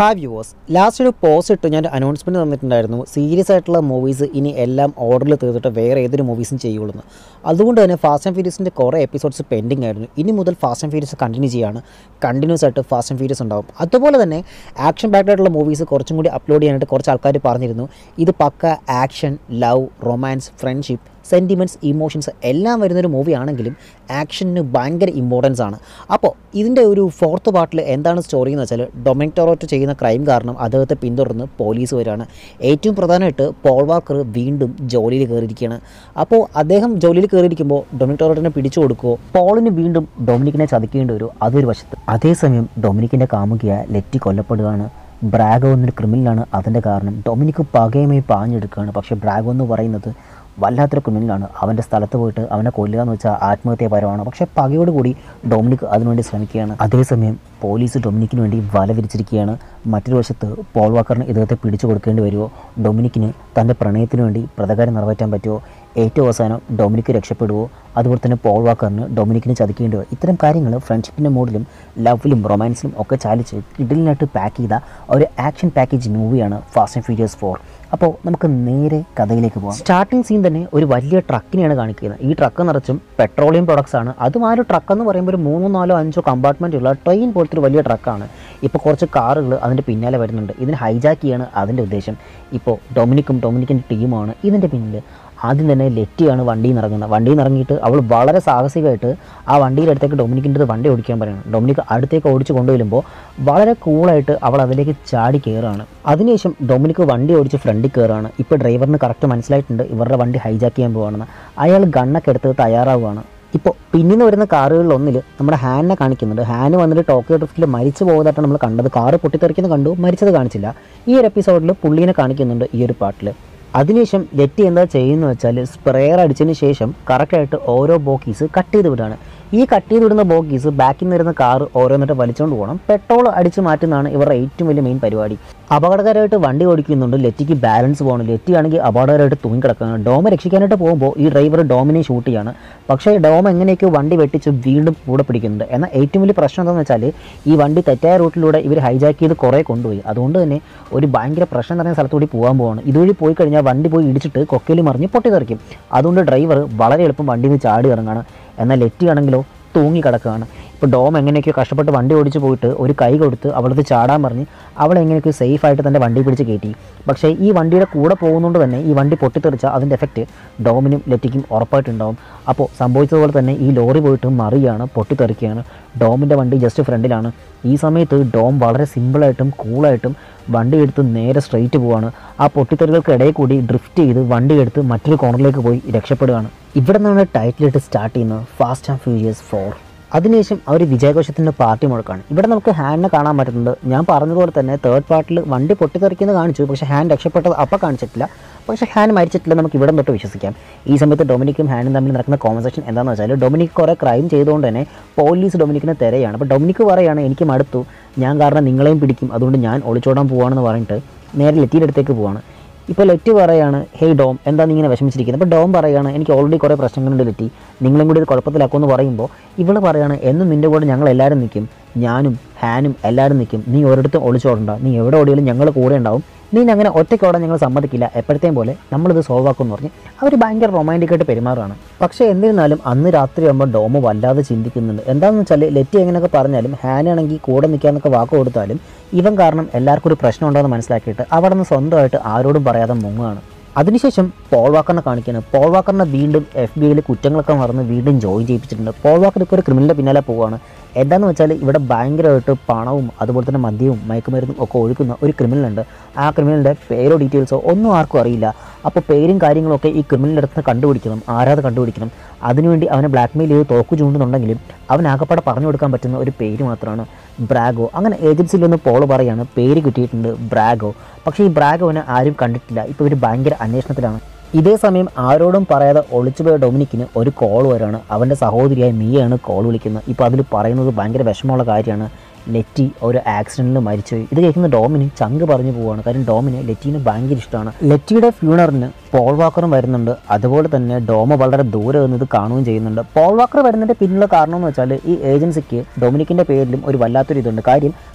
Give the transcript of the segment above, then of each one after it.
Hi viewers last ഒരു post ഇട്ട് ഞാൻ അനൗൺസ്മെൻറ്റ് തന്നിട്ടുണ്ടായിരുന്നു സീരിയസ് ആയിട്ടുള്ള മൂവീസ് ഇനി എല്ലാം ഓർഡറിൽ തീർത്തിട്ട് വേറെ ഏതൊരു മൂവീസും ചെയ്യുള്ളൂ എന്ന് അതുകൊണ്ട് തന്നെ ഫാസ്റ്റ് ആൻഡ് ഫീരിയസിൻ്റെ കുറേ എപ്പിസോഡ്സ് പെൻഡിങ് ആയിരുന്നു ഇനി മുതൽ ഫാസ്റ്റ് ആൻഡ് ഫീരിയസ് കണ്ടിന്യൂ ചെയ്യാണ് കണ്ടിന്യൂസ് ആയിട്ട് ഫാസ്റ്റ് ആൻഡ് ഫീരിയസ് ഉണ്ടാവും അതുപോലെ തന്നെ ആക്ഷൻ ബാക്ഡ് ആയിട്ടുള്ള മൂവീസ് കുറച്ചും കൂടി അപ്ലോഡ് ചെയ്യാനായിട്ട് കുറച്ച് ആൾക്കാർ പറഞ്ഞിരുന്നു ഇത് പക്ക action love romance friendship sentiments emotions എല്ലാം വരുന്നൊരു മൂവി ആണെങ്കിലും ആക്ഷന് ഭയങ്കര ഇമ്പോർട്ടൻസ് ആണ് അപ്പോൾ ഇതിൻ്റെ ഒരു ഫോർത്ത് പാർട്ടിൽ എന്താണ് സ്റ്റോറി എന്ന് വെച്ചാൽ ഡൊമിനിക് ടൊറോറ്റോ ചെയ്യുന്ന ക്രൈം കാരണം അദ്ദേഹത്തെ പിന്തുടർന്ന് പോലീസ് വരികയാണ് ഏറ്റവും പ്രധാനമായിട്ട് പോൾ വാക്കർ വീണ്ടും ജോലിയിൽ കയറിയിരിക്കുകയാണ് അപ്പോൾ അദ്ദേഹം ജോലിയിൽ കയറിയിരിക്കുമ്പോൾ ഡൊമിനിക് ടൊറോട്ടിനെ പിടിച്ചു കൊടുക്കുമോ പോളിന് വീണ്ടും ഡൊമിനിക്കിനെ ചതിക്കേണ്ടി വരുമോ അതൊരു വശത്ത് അതേസമയം ഡൊമിനിക്കിൻ്റെ കാമുകിയായ ലെറ്റി കൊല്ലപ്പെടുകയാണ് ബ്രാഗോ എന്നൊരു ക്രിമിനലാണ് അതിൻ്റെ കാരണം ഡൊമിനിക്ക് പകയുമായി പാഞ്ഞെടുക്കുകയാണ് പക്ഷേ ബ്രാഗോ എന്ന് പറയുന്നത് വല്ലാത്തൊരു ക്രിമിനലാണ് അവൻ്റെ സ്ഥലത്ത് പോയിട്ട് അവനെ കൊല്ലുക എന്ന് വെച്ചാൽ ആത്മഹത്യാപരമാണ് പക്ഷേ പകയോട് കൂടി ഡൊമിനിക് അതിനുവേണ്ടി ശ്രമിക്കുകയാണ് അതേസമയം പോലീസ് ഡൊമിനിക്കിന് വേണ്ടി വല വിരിച്ചിരിക്കുകയാണ് മറ്റൊരു വശത്ത് പോൾ വാക്കറിന് ഇദ്ദേഹത്തെ പിടിച്ചു കൊടുക്കേണ്ടി വരുമോ ഡൊമിനിക്കിന് തൻ്റെ പ്രണയത്തിന് വേണ്ടി പ്രതികാരം നിറവേറ്റാൻ പറ്റുമോ ഏറ്റവും അവസാനം ഡൊമിനിക്ക് രക്ഷപ്പെടുവോ അതുപോലെ തന്നെ പോൾ വാക്കറിന് ഡൊമിനിക്കിന് ചതിക്കേണ്ടി വരും ഇത്തരം കാര്യങ്ങൾ ഫ്രണ്ട്ഷിപ്പിൻ്റെ മൂഡിലും ലവിലും റൊമാൻസിലും ഒക്കെ ചാലിച്ച് കിഡിലിനായിട്ട് പാക്ക് ചെയ്ത ഒരു ആക്ഷൻ പാക്കേജ് മൂവിയാണ് ഫാസ്റ്റ് ആൻഡ് ഫ്യൂരിയസ് ഫോർ അപ്പോൾ നമുക്ക് നേരെ കഥയിലേക്ക് പോകാം സ്റ്റാർട്ടിംഗ് സീൻ തന്നെ ഒരു വലിയ ട്രക്കിനെയാണ് കാണിക്കുന്നത് ഈ ട്രക്ക് നിറച്ചും പെട്രോളിയം പ്രൊഡക്ട്സ് ആണ് അതും ആ ഒരു ട്രക്ക് എന്ന് പറയുമ്പോൾ ഒരു മൂന്നോ നാലോ അഞ്ചോ കമ്പാർട്ട്മെൻ്റ് ഉള്ള ട്രെയിൻ പോലത്തെ ഒരു വലിയ ട്രക്കാണ് ഇപ്പോൾ കുറച്ച് കാറുകൾ അതിൻ്റെ പിന്നാലെ വരുന്നുണ്ട് ഇതിന് ഹൈജാക്ക് ചെയ്യാണ് അതിൻ്റെ ഉദ്ദേശം ഇപ്പോൾ ഡൊമിനിക്കും ഡൊമിനിക്കിൻ്റെ ടീമാണ് ഇതിൻ്റെ പിന്നിൽ ആദ്യം തന്നെ ലെറ്റിയാണ് വണ്ടിയിൽ നിന്ന് ഇറങ്ങുന്നത് വണ്ടിയിൽ നിന്ന് ഇറങ്ങിയിട്ട് അവൾ വളരെ സാഹസികമായിട്ട് ആ വണ്ടിയുടെ അടുത്തേക്ക് ഡൊമിനിക്കിൻ്റെ വണ്ടി ഓടിക്കാൻ പറയുന്നത് ഡൊമിനിക്ക് അടുത്തേക്ക് ഓടിച്ച് കൊണ്ടുവരുമ്പോൾ വളരെ കൂളായിട്ട് അവൾ അതിലേക്ക് ചാടി കയറുകയാണ് അതിനുശേഷം ഡൊമിനിക്ക് വണ്ടി ഓടിച്ച് ഫ്രണ്ടിൽ കയറുകയാണ് ഇപ്പോൾ ഡ്രൈവറിന് കറക്റ്റ് മനസ്സിലായിട്ടുണ്ട് ഇവരുടെ വണ്ടി ഹൈജാക്ക് ചെയ്യാൻ പോവാണെന്ന് അയാൾ ഗണ്ണൊക്കെ എടുത്ത് തയ്യാറാവുകയാണ് ഇപ്പോൾ പിന്നിന്ന് വരുന്ന കാറുകളിൽ ഒന്നിൽ നമ്മുടെ ഹാനിനെ കാണിക്കുന്നുണ്ട് ഹാന് വന്നിട്ട് ടോക്കിയോ ഡ്രിഫ്റ്റിൽ മരിച്ചു പോകുന്നതായിട്ടാണ് നമ്മൾ കണ്ടത് കാറ് പൊട്ടിത്തെറിക്കുന്നത് കണ്ടു മരിച്ചത് കാണിച്ചില്ല ഈ ഒരു എപ്പിസോഡിൽ പുള്ളീനെ കാണിക്കുന്നുണ്ട് ഈ ഒരു പാട്ടിൽ അതിനുശേഷം ലെറ്റി എന്താ ചെയ്യുന്നത് വെച്ചാൽ സ്പ്രെയർ അടിച്ചതിന് ശേഷം കറക്റ്റായിട്ട് ഓരോ ബോക്കീസ് കട്ട് ചെയ്ത് വിടുകയാണ് ഈ കട്ട് ചെയ്ത് വിടുന്ന ബോക്കീസ് ബാക്കിൽ നിന്ന് വരുന്ന കാർ ഓരോന്നിട്ട് വലിച്ചുകൊണ്ട് പോകണം പെട്രോൾ അടിച്ച് മാറ്റുന്നതാണ് ഇവരുടെ ഏറ്റവും വലിയ മെയിൻ പരിപാടി അപകടകരമായിട്ട് വണ്ടി ഓടിക്കുന്നുണ്ട് ലെറ്റിക്ക് ബാലൻസ് പോകണം ലെറ്റി ആണെങ്കിൽ അപകടകരമായിട്ട് തൂങ്ങിക്കിടക്കുകയാണ് ഡോമ രക്ഷിക്കാനായിട്ട് പോകുമ്പോൾ ഈ ഡ്രൈവർ ഡോമിനെ ഷൂട്ട് ചെയ്യാണ് പക്ഷേ ഡോമ എങ്ങനെയൊക്കെ വണ്ടി വെട്ടിച്ച് വീണ്ടും കൂടെ പിടിക്കുന്നുണ്ട് എന്നാൽ ഏറ്റവും വലിയ പ്രശ്നം എന്താണെന്ന് വെച്ചാൽ ഈ വണ്ടി തെറ്റായ റൂട്ടിലൂടെ ഇവർ ഹൈജാക്ക് ചെയ്ത് കുറേ കൊണ്ടുപോയി അതുകൊണ്ട് തന്നെ ഒരു ഭയങ്കര പ്രശ്നം നിറഞ്ഞ സ്ഥലത്തുകൂടി പോകാൻ പോവാണ് ഇതുവഴി പോയി കഴിഞ്ഞാൽ വണ്ടി പോയി ഇടിച്ചിട്ട് കൊക്കയിൽ മറിഞ്ഞ് പൊട്ടിത്തെറിക്കും അതുകൊണ്ട് ഡ്രൈവർ വളരെ എളുപ്പം വണ്ടിയിൽ നിന്ന് ചാടി ഇറങ്ങാണ് എന്നാൽ ലെറ്റി ആണെങ്കിലോ തൂങ്ങി കിടക്കുകയാണ് ഇപ്പോൾ ഡോം എങ്ങനെയൊക്കെയോ കഷ്ടപ്പെട്ട് വണ്ടി ഓടിച്ച് പോയിട്ട് ഒരു കൈ കൊടുത്ത് അവിടുത്തെ ചാടാൻ പറഞ്ഞ് അവളെ എങ്ങനെയൊക്കെ സേഫായിട്ട് തൻ്റെ വണ്ടി പിടിച്ച് കയറ്റി പക്ഷേ ഈ വണ്ടിയുടെ കൂടെ പോകുന്നതുകൊണ്ട് തന്നെ ഈ വണ്ടി പൊട്ടിത്തെറിച്ച അതിൻ്റെ എഫക്റ്റ് ഡോമിനും ലെറ്റിക്കും ഉറപ്പായിട്ടുണ്ടാവും അപ്പോൾ സംഭവിച്ചതുപോലെ തന്നെ ഈ ലോറി പോയിട്ട് മറിയാണ് പൊട്ടിത്തെറിക്കുകയാണ് ഡോമിൻ്റെ വണ്ടി ജസ്റ്റ് ഫ്രണ്ടിലാണ് ഈ സമയത്ത് ഡോം വളരെ സിമ്പിളായിട്ടും കൂളായിട്ടും വണ്ടി എടുത്ത് നേരെ സ്ട്രെയിറ്റ് പോവാണ് ആ പൊട്ടിത്തെറികൾക്കിടയിൽ കൂടി ഡ്രിഫ്റ്റ് ചെയ്ത് വണ്ടി എടുത്ത് മറ്റൊരു കോർണറിലേക്ക് പോയി രക്ഷപ്പെടുകയാണ് ഇവിടെ നിന്നാണ് ടൈറ്റിലിട്ട് സ്റ്റാർട്ട് ചെയ്യുന്നത് ഫാസ്റ്റ് ആൻഡ് ഫ്യൂരിയസ് ഫോർ അതിനുശേഷം അവർ വിജയഘോഷത്തിൻ്റെ പാർട്ടി മുഴക്കാണ് ഇവിടെ നമുക്ക് ഹാൻഡിനെ കാണാൻ പറ്റുന്നുണ്ട് ഞാൻ പറഞ്ഞതുപോലെ തന്നെ തേർഡ് പാർട്ടിൽ വണ്ടി പൊട്ടിത്തെറിക്കുന്നത് കാണിച്ചു പക്ഷേ ഹാൻഡ് രക്ഷപ്പെട്ടത് അപ്പം കാണിച്ചിട്ടില്ല പക്ഷേ ഹാൻഡ് മരിച്ചിട്ടില്ല നമുക്ക് ഇവിടെ തൊട്ട് വിശ്വസിക്കാം ഈ സമയത്ത് ഡൊമിനിക്കും ഹാനും തമ്മിൽ നടക്കുന്ന കോൺവെർസേഷൻ എന്താണെന്ന് വെച്ചാൽ ഡൊമിനിക് കുറേ ക്രൈം ചെയ്തുകൊണ്ട് തന്നെ പോലീസ് ഡൊമിനിക്കിനെ തിരയാണ് അപ്പോൾ ഡൊമിനിക്ക് പറയാണ് എനിക്ക് മടുത്തു ഞാൻ കാരണം നിങ്ങളെയും പിടിക്കും അതുകൊണ്ട് ഞാൻ ഒളിച്ചോടാൻ പോവാണെന്ന് പറഞ്ഞിട്ട് നേരെ ലെറ്റിയുടെ അടുത്തേക്ക് പോവാണ് ഇപ്പോൾ ലെറ്റി പറയാണ് ഹേയ് ഡോം എന്താ നീ ഇങ്ങനെ വിഷമിച്ചിരിക്കുന്നത് അപ്പോൾ ഡോം പറയാണ് എനിക്ക് ഓൾറെഡി കുറേ പ്രശ്നങ്ങളുണ്ട് ലെറ്റി നിങ്ങളും കൂടി ഇത് കുഴപ്പത്തിലാക്കുമെന്ന് പറയുമ്പോൾ ഇവൾ പറയാണ് എന്നും നിൻ്റെ കൂടെ ഞങ്ങൾ എല്ലാവരും നിൽക്കും ഞാനും ഹാനും എല്ലാവരും നിൽക്കും നീ ഒരിടത്തും ഒളിച്ചോടണ്ട നീ എവിടെ ഓടിയാലും ഞങ്ങൾ കൂടെ ഉണ്ടാവും നീ അങ്ങനെ ഒറ്റയ്ക്കോടെ ഞങ്ങൾ സമ്മതിക്കില്ല എപ്പോഴത്തെയും പോലെ നമ്മളിത് സോൾവ് ആക്കും എന്ന് പറഞ്ഞ് അവർ ഭയങ്കര റൊമാൻറ്റിക് ആയിട്ട് പെരുമാറുകയാണ് പക്ഷേ എന്നിരുന്നാലും അന്ന് രാത്രിയാകുമ്പോൾ ഡോമോ വല്ലാതെ ചിന്തിക്കുന്നുണ്ട് എന്താണെന്ന് വെച്ചാൽ ലെറ്റി എങ്ങനെയൊക്കെ പറഞ്ഞാലും ഹാനാണെങ്കിൽ കൂടെ നിൽക്കാന്നൊക്കെ വാക്ക് കൊടുത്താലും ഇവൻ കാരണം എല്ലാവർക്കും ഒരു പ്രശ്നം ഉണ്ടോയെന്ന് മനസ്സിലാക്കിയിട്ട് അവിടെ നിന്ന് സ്വന്തമായിട്ട് ആരോടും പറയാതെ മുങ്ങുകയാണ് അതിനുശേഷം പോൾ വാക്കറിനെ കാണിക്കുകയാണ് പോൾ വാക്കറിനെ വീണ്ടും എഫ് ബി ഐയിൽ കുറ്റങ്ങളൊക്കെ മറന്ന് വീണ്ടും ജോയിൻ ചെയ്യിപ്പിച്ചിട്ടുണ്ട് പോൾ വാക്കർ ഇപ്പോൾ ഒരു ക്രിമിനലിൻ്റെ പിന്നാലെ പോവുകയാണ് എന്താണെന്ന് വെച്ചാൽ ഇവിടെ ഭയങ്കരമായിട്ട് പണവും അതുപോലെ തന്നെ മദ്യവും മയക്കുമരുന്നും ഒക്കെ ഒഴുക്കുന്ന ഒരു ക്രിമിനലുണ്ട് ആ ക്രിമിനലിൻ്റെ പേരോ ഡീറ്റെയിൽസോ ഒന്നും ആർക്കും അറിയില്ല അപ്പോൾ പേരും കാര്യങ്ങളൊക്കെ ഈ ക്രിമിനലിൻ്റെ അടുത്ത് കണ്ടുപിടിക്കണം ആരാത് കണ്ടുപിടിക്കണം അതിനുവേണ്ടി അവനെ ബ്ലാക്ക്മെയിൽ ചെയ്ത് തോക്ക് ചൂണ്ടുന്നുണ്ടെങ്കിലും അവൻ ആകപ്പാടെ പറഞ്ഞു കൊടുക്കാൻ പറ്റുന്ന ഒരു പേര് മാത്രമാണ് ബ്രാഗോ അങ്ങനെ ഏജൻസിയിൽ നിന്ന് പോൾ പറയാണ് പേര് കിട്ടിയിട്ടുണ്ട് ബ്രാഗോ പക്ഷേ ഈ ബ്രാഗോനെ ആരും കണ്ടിട്ടില്ല ഇപ്പോൾ ഇവർ ഭയങ്കര അന്വേഷണത്തിലാണ് ഇതേ സമയം ആരോടും പറയാതെ ഒളിച്ചുപോയ ഡൊമിനിക്കിന് ഒരു കോൾ വരാണ് അവൻ്റെ സഹോദരിയായ മിയയാണ് കോൾ വിളിക്കുന്നത് ഇപ്പോൾ അതിൽ പറയുന്നത് ഭയങ്കര വിഷമമുള്ള കാര്യമാണ് ലെറ്റി ഒരു ആക്സിഡൻറ്റിൽ മരിച്ചുപോയി ഇത് കേൾക്കുന്ന ഡോമിന് ചങ്ക് പറഞ്ഞു പോവുകയാണ് കാര്യം ഡോമിന് ലെറ്റീനെ ഭയങ്കര ഇഷ്ടമാണ് ലെറ്റിയുടെ ഫ്യൂണറിന് പോൾ വാക്കറും വരുന്നുണ്ട് അതുപോലെ തന്നെ ഡോമ വളരെ ദൂരെ നിന്ന് ഇത് കാണുകയും ചെയ്യുന്നുണ്ട് പോൾ വാക്കർ വരുന്നതിൻ്റെ പിന്നിലുള്ള കാരണം എന്ന് വെച്ചാൽ ഈ ഏജൻസിക്ക് ഡൊമിനിക്കിൻ്റെ പേരിലും ഒരു വല്ലാത്തൊരു ഇതുണ്ട് കാര്യം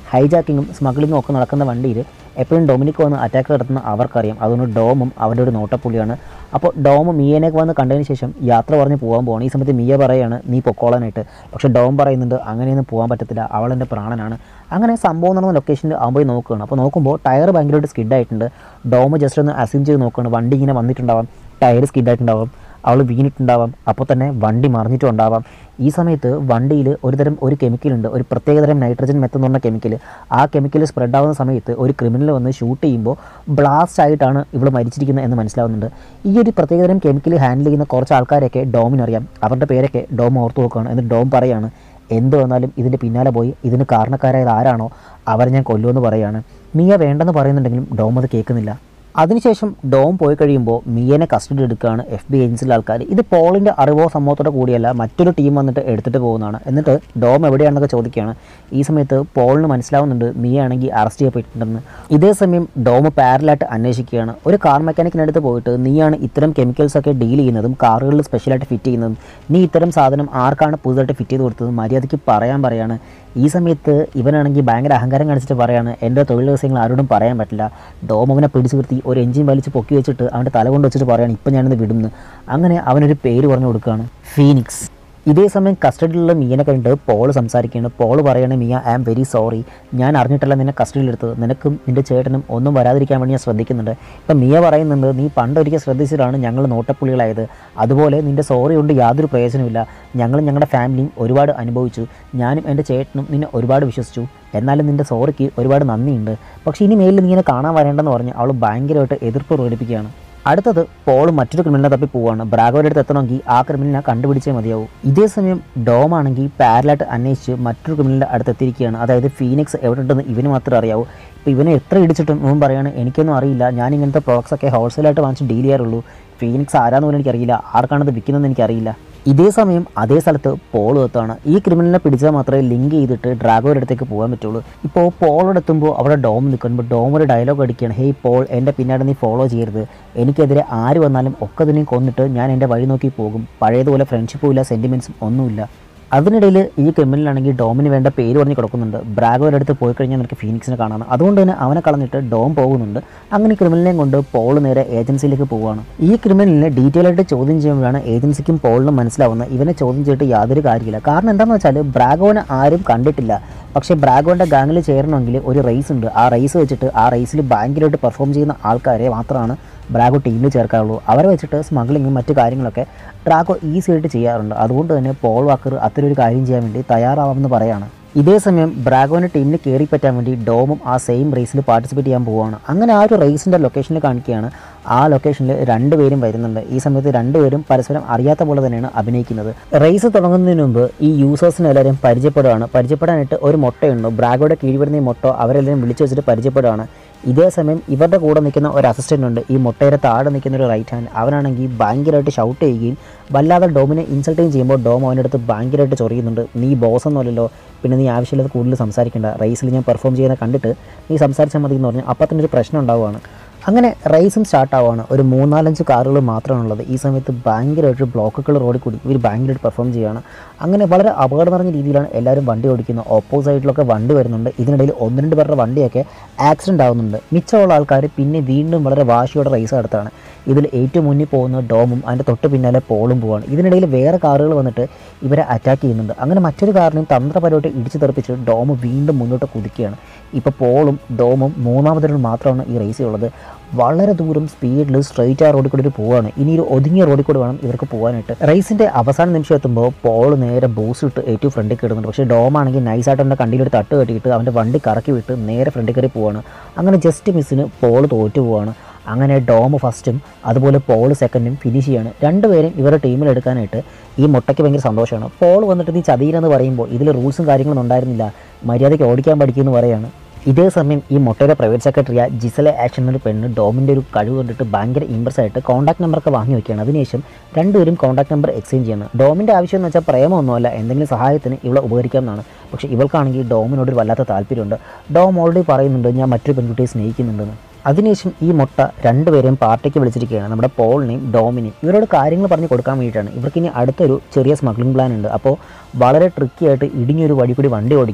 ഹൈജാക്കിങ്ങും സ്മഗ്ലിങ്ങും ഒക്കെ നടക്കുന്ന വണ്ടിയിൽ എപ്പോഴും ഡൊമിനിക് വന്ന് അറ്റാക്ക് നടത്തുന്ന അവർക്കറിയാം അതുകൊണ്ട് ഡോമും അവൻ്റെ ഒരു നോട്ടപ്പുള്ളിയാണ് അപ്പോൾ ഡോം മിയനേക്ക് വന്ന് കണ്ടതിന് ശേഷം യാത്ര പറഞ്ഞ് പോകാൻ പോകണം ഈ സമയത്ത് മിയ പറയാണ് നീ പൊക്കോളാനായിട്ട് പക്ഷേ ഡോം പറയുന്നുണ്ട് അങ്ങനെയൊന്നും പോകാൻ പറ്റത്തില്ല അവൾ എൻ്റെ പ്രാണനാണ് അങ്ങനെ സംഭവം നടന്ന ലൊക്കേഷനിൽ ആകുമ്പോൾ നോക്കുകയാണ് അപ്പോൾ നോക്കുമ്പോൾ ടയർ ഭയങ്കരമായിട്ട് സ്കിഡായിട്ടുണ്ട് ഡോം ജസ്റ്റ് ഒന്ന് അസ്യൂം ചെയ്ത് നോക്കുകയാണ് വണ്ടി ഇങ്ങനെ വന്നിട്ടുണ്ടാവാം ടയർ സ്കിഡായിട്ടുണ്ടാവാം അവൾ വീണിട്ടുണ്ടാവാം അപ്പോൾ തന്നെ വണ്ടി മറിഞ്ഞിട്ടുണ്ടാവാം ഈ സമയത്ത് വണ്ടിയിൽ ഒരുതരം ഒരു കെമിക്കലുണ്ട് ഒരു പ്രത്യേകതരം നൈട്രജൻ മെത്ത് എന്ന് പറഞ്ഞ കെമിക്കൽ ആ കെമിക്കൽ സ്പ്രെഡ് ആവുന്ന സമയത്ത് ഒരു ക്രിമിനൽ വന്ന് ഷൂട്ട് ചെയ്യുമ്പോൾ ബ്ലാസ്റ്റ് ആയിട്ടാണ് ഇവൾ മരിച്ചിരിക്കുന്നത് എന്ന് മനസ്സിലാവുന്നുണ്ട് ഈ ഒരു പ്രത്യേകതരം കെമിക്കൽ ഹാൻഡിൽ ചെയ്യുന്ന കുറച്ച് ആൾക്കാരൊക്കെ ഡോമിനറിയാം അവരുടെ പേരൊക്കെ ഡോം ഓർത്ത് നോക്കുകയാണ് എന്നിട്ട് ഡോം പറയാണ് എന്ത് വന്നാലും ഇതിൻ്റെ പിന്നാലെ പോയി ഇതിന് കാരണക്കാരായത് ആരാണോ അവരെ ഞാൻ കൊല്ലുമെന്ന് പറയാണ് മിയ വേണ്ടെന്ന് പറയുന്നുണ്ടെങ്കിലും ഡോം അത് കേൾക്കുന്നില്ല അതിനുശേഷം ഡോം പോയി കഴിയുമ്പോൾ മിയനെ കസ്റ്റഡി എടുക്കുകയാണ് എഫ് ബി ഏജൻസിലെ ആൾക്കാർ ഇത് പോളിൻ്റെ അറിവോ സംഭവത്തോടെ കൂടിയല്ല മറ്റൊരു ടീം വന്നിട്ട് എടുത്തിട്ട് പോകുന്നതാണ് എന്നിട്ട് ഡോം എവിടെയാണെന്നൊക്കെ ചോദിക്കുകയാണ് ഈ സമയത്ത് പോളിന് മനസ്സിലാവുന്നുണ്ട് മിയ ആണെങ്കിൽ അറസ്റ്റ് ചെയ്യപ്പെട്ടിട്ടുണ്ടെന്ന് ഇതേ സമയം ഡോം പാരലായിട്ട് അന്വേഷിക്കുകയാണ് ഒരു കാർ മെക്കാനിക്കിനടുത്ത് പോയിട്ട് നീയാണ് ഇത്തരം കെമിക്കൽസ് ഒക്കെ ഡീൽ ചെയ്യുന്നതും കാറുകളിൽ സ്പെഷ്യലായിട്ട് ഫിറ്റ് ചെയ്യുന്നതും നീ ഇത്തരം സാധനം ആർക്കാണ് പുതുതായിട്ട് ഫിറ്റ് ചെയ്ത് കൊടുത്തത് മര്യാദയ്ക്ക് പറയാൻ പറയാണ് ഈ സമയത്ത് ഇവനാണെങ്കിൽ ഭയങ്കര അഹങ്കാരം കാണിച്ചിട്ട് പറയാണ് എൻ്റെ തൊഴിൽ രഹസ്യങ്ങൾ ആരോടും പറയാൻ പറ്റില്ല ഡോം അവനെ പിടിച്ചു നിർത്തി ഒരു എഞ്ചിൻ വലിച്ച് പൊക്കി വെച്ചിട്ട് അവൻ്റെ തല കൊണ്ട് വെച്ചിട്ട് പറയാണ് ഇപ്പം ഞാനിന്ന് വിടുന്നു അങ്ങനെ അവനൊരു പേര് പറഞ്ഞു കൊടുക്കുകയാണ് ഫീനിക്സ് ഇതേ സമയം കസ്റ്റഡിയിലുള്ള മിയനെ കണ്ടിട്ട് പോൾ സംസാരിക്കുകയാണ് പോൾ പറയാണ് Mia I am very sorry ഞാൻ അറിഞ്ഞിട്ടല്ല നിന്നെ കസ്റ്റഡിയിലെടുത്തത് നിനക്കും നിൻ്റെ ചേട്ടനും ഒന്നും വരാതിരിക്കാൻ വേണ്ടി ഞാൻ ശ്രദ്ധിക്കുന്നുണ്ട് ഇപ്പം മിയ പറയുന്നുണ്ട് നീ പണ്ടൊരിക്കൽ ശ്രദ്ധിച്ചിട്ടാണ് ഞങ്ങൾ നോട്ടപ്പുള്ളികളായത് അതുപോലെ നിൻ്റെ സോറി കൊണ്ട് യാതൊരു പ്രയോജനമില്ല ഞങ്ങളും ഞങ്ങളുടെ ഫാമിലിയും ഒരുപാട് അനുഭവിച്ചു ഞാനും എൻ്റെ ചേട്ടനും നിന്നെ ഒരുപാട് വിശ്വസിച്ചു എന്നാലും നിൻ്റെ സോറിക്ക് ഒരുപാട് നന്ദിയുണ്ട് പക്ഷേ ഇനി മേലിൽ നീ ഇങ്ങനെ കാണാൻ വരേണ്ടെന്ന് പറഞ്ഞ് അവൾ ഭയങ്കരമായിട്ട് എതിർപ്പ് പ്രകടിപ്പിക്കുകയാണ് അടുത്തത് പോൾ മറ്റൊരു ക്രിമിനലിനെ തപ്പി പോവാണ് ബ്രാഗോയുടെ അടുത്ത് എത്തണമെങ്കിൽ ആ ക്രിമിനലിനെ കണ്ടുപിടിച്ചേ മതിയാവും ഇതേ സമയം ഡോം ആണെങ്കിൽ പാരലായിട്ട് അന്വേഷിച്ച് മറ്റൊരു ക്രിമിനലിൻ്റെ അടുത്ത് എത്തിയിരിക്കുകയാണ് അതായത് ഫീനിക്സ് എവിടെ ഉണ്ടെന്ന് ഇവന് മാത്രമേ അറിയാവൂ ഇപ്പോൾ ഇവനെ എത്ര ഇടിച്ചിട്ടും ഇവൻ പറയാണ് എനിക്കൊന്നും അറിയില്ല ഞാൻ ഇങ്ങനത്തെ പ്രോഡക്ട്സ് ഒക്കെ ഹോൾസെയിലായിട്ട് വാങ്ങിച്ച് ഡീൽ ചെയ്യാറുള്ളൂ ഫീനിക്സ് ആരാന്ന് പോലും എനിക്കറിയില്ല ആർക്കാണത് വിൽക്കുന്നതെന്ന് എനിക്കറിയില്ല ഇതേ സമയം അതേ സ്ഥലത്ത് പോൾ എത്താണ് ഈ ക്രിമിനലിനെ പിടിച്ചാൽ മാത്രമേ ലിങ്ക് ചെയ്തിട്ട് ഡ്രാഗോയുടെ അടുത്തേക്ക് പോകാൻ പറ്റുള്ളൂ ഇപ്പോൾ പോളോട് എത്തുമ്പോൾ അവിടെ ഡോം നിൽക്കുമ്പോൾ ഡോം ഒരു ഡയലോഗ് അടിക്കുകയാണ് ഹേയ് പോൾ എൻ്റെ പിന്നാടെ നീ ഫോളോ ചെയ്യരുത് എനിക്കെതിരെ ആര് വന്നാലും ഒക്കെ ഇതിനെയും കൊന്നിട്ട് ഞാൻ എൻ്റെ വഴി നോക്കി പോകും പഴയതുപോലെ ഫ്രണ്ട്ഷിപ്പും ഇല്ല സെൻറ്റിമെൻറ്റ്സും ഒന്നുമില്ല അതിനിടയിൽ ഈ ക്രിമിനലാണെങ്കിൽ ഡോമിന് വേണ്ട പേര് പറഞ്ഞ് കൊടുക്കുന്നുണ്ട് ബ്രാഗോയുടെ അടുത്ത് പോയി കഴിഞ്ഞാൽ നിനക്ക് ഫീനിക്സിനെ കാണാം അതുകൊണ്ട് തന്നെ അവനെ കളഞ്ഞിട്ട് ഡോം പോകുന്നുണ്ട് അങ്ങനെ ക്രിമിനലിനെയും കൊണ്ട് പോൾ നേരെ ഏജൻസിയിലേക്ക് പോവുകയാണ് ഈ ക്രിമിനലിനെ ഡീറ്റെയിൽ ആയിട്ട് ചോദ്യം ചെയ്യുമ്പോഴാണ് ഏജൻസിക്കും പോളിനും മനസ്സിലാവുന്നത് ഇവനെ ചോദ്യം ചെയ്തിട്ട് യാതൊരു കാര്യമില്ല കാരണം എന്താണെന്ന് വെച്ചാൽ ബ്രാഗോനെ ആരും കണ്ടിട്ടില്ല പക്ഷേ ബ്രാഗോൻ്റെ ഗാങ്ങിൽ ചേരണമെങ്കിൽ ഒരു റേസ് ഉണ്ട് ആ റേസ് വെച്ചിട്ട് ആ റേസിൽ ഭയങ്കരമായിട്ട് പെർഫോം ചെയ്യുന്ന ആൾക്കാരെ മാത്രമാണ് ബ്രാഗോ ടീമിൽ ചേർക്കാറുള്ളൂ അവരെ വെച്ചിട്ട് സ്മഗ്ലിങ്ങും മറ്റു കാര്യങ്ങളൊക്കെ ഡ്രാഗോ ഈസി ആയിട്ട് ചെയ്യാറുണ്ട് അതുകൊണ്ട് തന്നെ പോൾ വാക്കർ അത്തരം ഒരു കാര്യം ചെയ്യാൻ വേണ്ടി തയ്യാറാവാമെന്ന് പറയാണ് ഇതേ സമയം ബ്രാഗോൻ്റെ ടീമിൽ കയറി പറ്റാൻ വേണ്ടി ഡോമും ആ സെയിം റേസിൽ പാർട്ടിസിപ്പേറ്റ് ചെയ്യാൻ പോവുകയാണ് അങ്ങനെ ആ ഒരു റേസിൻ്റെ ലൊക്കേഷനിൽ കാണിക്കുകയാണ് ആ ലൊക്കേഷനിൽ രണ്ടുപേരും വരുന്നുണ്ട് ഈ സമയത്ത് രണ്ടുപേരും പരസ്പരം അറിയാത്ത പോലെ തന്നെയാണ് അഭിനയിക്കുന്നത് റേസ് തുടങ്ങുന്നതിന് മുമ്പ് ഈ യൂസേഴ്സിനെ എല്ലാവരും പരിചയപ്പെടുകയാണ് പരിചയപ്പെടാനായിട്ട് ഒരു മുട്ടയുണ്ട് ബ്രാഗോയുടെ കീഴിൽ വരുന്ന ഈ മുട്ട അവരെല്ലാവരും വിളിച്ചു വെച്ചിട്ട് പരിചയപ്പെടുകയാണ് ഇതേ സമയം ഇവരുടെ കൂടെ നിൽക്കുന്ന ഒരു അസിസ്റ്റൻ്റ് ഉണ്ട് ഈ മുട്ടയുടെ താഴെ നിൽക്കുന്ന ഒരു റൈറ്റ് ഹാൻഡ് അവനാണെങ്കിൽ ഭയങ്കരമായിട്ട് ഷൗട്ട് ചെയ്യുകയും വല്ലാതെ ഡോമിനെ ഇൻസൾട്ട് ചെയ്യുകയും ചെയ്യുമ്പോൾ ഡോം അവൻ്റെ അടുത്ത് ഭയങ്കരമായിട്ട് ചൊറിയുന്നുണ്ട് നീ ബോസ് ഒന്നുമല്ലല്ലോ പിന്നെ നീ ആവശ്യമില്ലാതെ കൂടുതൽ സംസാരിക്കേണ്ട റേസിൽ ഞാൻ പെർഫോം ചെയ്യുന്ന കണ്ടിട്ട് നീ സംസാരിച്ചാൽ മതി എന്ന് പറഞ്ഞാൽ അപ്പം തന്നെ ഒരു പ്രശ്നം ഉണ്ടാവുകയാണ് അങ്ങനെ റേസും സ്റ്റാർട്ട് ആവുകയാണ് ഒരു മൂന്നാലഞ്ച് കാറുകൾ മാത്രമാണ് ഉള്ളത് ഈ സമയത്ത് ഭയങ്കരമായിട്ട് ബ്ലോക്കുകൾ റോഡിൽ കൂടി ഇവർ ഭയങ്കരമായിട്ട് പെർഫോം ചെയ്യുകയാണ് അങ്ങനെ വളരെ അപകടം നിറഞ്ഞ രീതിയിലാണ് എല്ലാവരും വണ്ടി ഓടിക്കുന്നത് ഓപ്പോസൈഡിലൊക്കെ വണ്ടി വരുന്നുണ്ട് ഇതിനിടയിൽ ഒന്ന് രണ്ട് പേരുടെ വണ്ടിയൊക്കെ ആക്സിഡൻ്റ് ആവുന്നുണ്ട് മിച്ചമുള്ള ആൾക്കാർ പിന്നെ വീണ്ടും വളരെ വാശിയോടെ റേസ് നടത്താണ് ഇതിൽ ഏറ്റവും മുന്നിൽ പോകുന്ന ഡോമും അതിൻ്റെ തൊട്ട് പിന്നാലെ പോളും പോവാണ് ഇതിനിടയിൽ വേറെ കാറുകൾ വന്നിട്ട് ഇവരെ അറ്റാക്ക് ചെയ്യുന്നുണ്ട് അങ്ങനെ മറ്റൊരു കാറിനെയും തന്ത്രപരമായിട്ട് ഇടിച്ചു തെറിപ്പിച്ച് ഡോം വീണ്ടും മുന്നോട്ട് കുതിക്കുകയാണ് ഇപ്പോൾ പോളും ഡോമും മൂന്നാമതൊരു മാത്രമാണ് ഈ റേസിൽ ഉള്ളത് വളരെ ദൂരം സ്പീഡിൽ സ്ട്രെയിറ്റ് ആ റോഡിൽ കൂടി ഒരു പോവാണ് ഇനി ഒരു ഒതുങ്ങിയ റോഡിൽ കൂടി വേണം ഇവർക്ക് പോകാനായിട്ട് റേസിൻ്റെ അവസാന നിമിഷം എത്തുമ്പോൾ പോൾ നേരെ ബൂസ് ഇട്ട് ഏറ്റവും ഫ്രണ്ടിൽ കയറുന്നുണ്ട് പക്ഷേ ഡോം ആണെങ്കിൽ നൈസായിട്ട് അവൻ്റെ കണ്ടിയിലൊരു തട്ട് കെട്ടിയിട്ട് അവൻ്റെ വണ്ടി കറക്കി വിട്ട് നേരെ ഫ്രണ്ടിൽ കയറി പോവാണ് അങ്ങനെ ജസ്റ്റ് മിസ്സിന് പോൾ തോറ്റു പോവാണ് അങ്ങനെ ഡോം ഫസ്റ്റും അതുപോലെ പോൾ സെക്കൻഡും ഫിനിഷ് ചെയ്യാണ് രണ്ടുപേരും ഇവരുടെ ടീമിൽ എടുക്കാനായിട്ട് ഈ മുട്ടയ്ക്ക് ഭയങ്കര സന്തോഷമാണ് പോൾ വന്നിട്ട് നീ ചതീരെന്ന് പറയുമ്പോൾ ഇതിൽ റൂൾസും കാര്യങ്ങളൊന്നും ഉണ്ടായിരുന്നില്ല മര്യാദയ്ക്ക് ഓടിക്കാൻ പഠിക്കുമെന്ന് പറയാണ് ഇതേ സമയം ഈ മൊട്ടയുടെ പ്രൈവറ്റ് സെക്രട്ടറിയ ജിസലെ ആക്ഷൻ എന്നൊരു പെണ്ണ് ഡോമിൻ്റെ ഒരു കഴിവ് കണ്ടിട്ട് ഭയങ്കര ഇമ്പ്രസ് ആയിട്ട് കോൺടാക്ട് നമ്പറൊക്കെ വാങ്ങി വെക്കുകയാണ് അതിനുശേഷം രണ്ടുപേരും കോൺടാക്ട് നമ്പർ എക്സ്ചേഞ്ച് ചെയ്യണം ഡോമിൻ്റെ ആവശ്യം എന്ന് വെച്ചാൽ പ്രേമമൊന്നുമല്ല എന്തെങ്കിലും സഹായത്തിന് ഇവളെ ഉപകരിക്കാം എന്നാണ് പക്ഷേ ഇവൾക്കാണെങ്കിൽ ഡോമിനോട് ഒരു വല്ലാത്ത താല്പര്യമുണ്ട് ഡോം ഓൾറെഡി പറയുന്നുണ്ട് ഞാൻ മറ്റൊരു പെൺകുട്ടിയെ സ്നേഹിക്കുന്നുണ്ടെന്ന് അതിനുശേഷം ഈ മുട്ട രണ്ടുപേരെയും പാർട്ടിക്ക് വിളിച്ചിരിക്കുകയാണ് നമ്മുടെ പോളിനെയും ഡോമിനെയും ഇവരോട് കാര്യങ്ങൾ പറഞ്ഞു കൊടുക്കാൻ വേണ്ടിയിട്ടാണ് ഇവർക്ക് ഇനി അടുത്തൊരു ചെറിയ സ്മഗ്ലിംഗ് പ്ലാൻ ഉണ്ട് അപ്പോൾ വളരെ ട്രിക്കി ആയിട്ട് ഇടിഞ്ഞൊരു വഴി കൂടി വണ്ടി ഓടിക്കണം